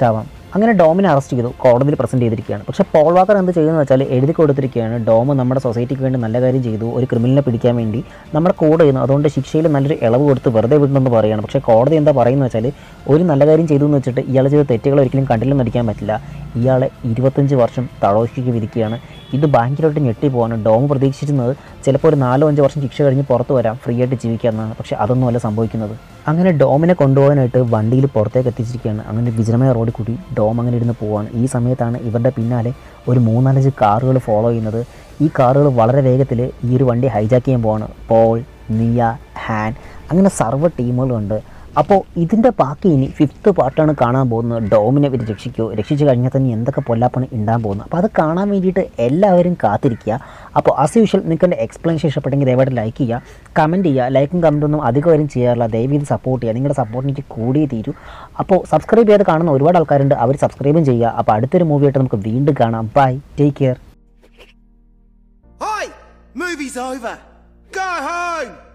അങ്ങനെ ഡോമിനെ അറസ്റ്റ് ചെയ്തു കോടതിയിൽ പ്രസൻറ്റ് ചെയ്തിരിക്കുകയാണ് പക്ഷേ പോൾ വാക്കർ എന്ത് ചെയ്യുന്നത് വെച്ചാൽ എഴുതി കൊടുത്തിരിക്കുകയാണ് ഡോം നമ്മുടെ സൊസൈറ്റിക്ക് വേണ്ടി നല്ല കാര്യം ചെയ്തു ഒരു ക്രിമിനലിനെ പിടിക്കാൻ വേണ്ടി നമ്മുടെ കൂടെ ചെയ്യുന്നു അതുകൊണ്ട് ശിക്ഷയിൽ നല്ലൊരു ഇളവ് കൊടുത്ത് വെറുതെ വിടണമെന്ന് പറയുകയാണ് പക്ഷേ കോടതി എന്താ പറയുന്നത് വെച്ചാൽ ഒരു നല്ല കാര്യം ചെയ്തു എന്ന് വെച്ചിട്ട് ഇയാൾ ചെയ്ത തെറ്റുകൾ ഒരിക്കലും കണ്ടില്ലെന്ന് നടിക്കാൻ പറ്റില്ല ഇയാളെ ഇരുപത്തഞ്ച് വർഷം തടവശിക്ക് വിധിക്കുകയാണ് ഇത് ഭയങ്കരമായിട്ട് ഞെട്ടിപ്പോവാണ് ഡോം പ്രതീക്ഷിച്ചിരുന്നത് ചിലപ്പോൾ ഒരു നാലോ അഞ്ചോ വർഷം ശിക്ഷ കഴിഞ്ഞ് പുറത്ത് വരാം ഫ്രീ ആയിട്ട് ജീവിക്കാമെന്നാണ് പക്ഷേ അതൊന്നുമല്ല സംഭവിക്കുന്നത് അങ്ങനെ ഡോമിനെ കൊണ്ടുപോകാനായിട്ട് വണ്ടിയിൽ പുറത്തേക്ക് എത്തിച്ചിരിക്കുകയാണ് അങ്ങനെ വിജനമായ റോഡിൽ കൂടി ഡോം അങ്ങനെ ഇരുന്ന് പോവാണ് ഈ സമയത്താണ് ഇവരുടെ പിന്നാലെ ഒരു മൂന്നാലഞ്ച് കാറുകൾ ഫോളോ ചെയ്യുന്നത് ഈ കാറുകൾ വളരെ വേഗത്തിൽ ഈ ഒരു വണ്ടി ഹൈജാക്ക് ചെയ്യാൻ പോവാണ് പോൾ നിയ ഹാൻ അങ്ങനെ സർവ്വ ടീമുകളുണ്ട് അപ്പോൾ ഇതിൻ്റെ ബാക്കി ഇനി ഫിഫ്ത്ത് പാർട്ടാണ് കാണാൻ പോകുന്നത് ഡോമിനെ ഇവർ രക്ഷിക്കുമോ രക്ഷിച്ചു കഴിഞ്ഞാൽ തന്നെ എന്തൊക്കെ പൊല്ലാപ്പാണ് ഉണ്ടാകാൻ പോകുന്നത് അപ്പോൾ അത് കാണാൻ വേണ്ടിയിട്ട് എല്ലാവരും കാത്തിരിക്കുക അപ്പോൾ ആസ് യൂഷ്വൽ നിങ്ങൾക്ക് എൻ്റെ എക്സ്പ്ലനേഷൻ ഇഷ്ടപ്പെട്ടെങ്കിൽ ദയവായിട്ട് ലൈക്ക് ചെയ്യുക കമൻറ്റ് ചെയ്യുക ലൈക്കും കമൻറ്റൊന്നും അധികം വരും ചെയ്യാറില്ല ദയവ് ഇത് സപ്പോർട്ട് ചെയ്യുക നിങ്ങളുടെ സപ്പോർട്ട് എനിക്ക് കൂടിയേ തീരൂ അപ്പോൾ സബ്സ്ക്രൈബ് ചെയ്ത് കാണുന്ന ഒരുപാട് ആൾക്കാരുണ്ട് അവർ സബ്സ്ക്രൈബും ചെയ്യുക അപ്പോൾ അടുത്തൊരു മൂവിയായിട്ട് നമുക്ക് വീണ്ടും കാണാം bye take care Hi! Movie's over. Go home!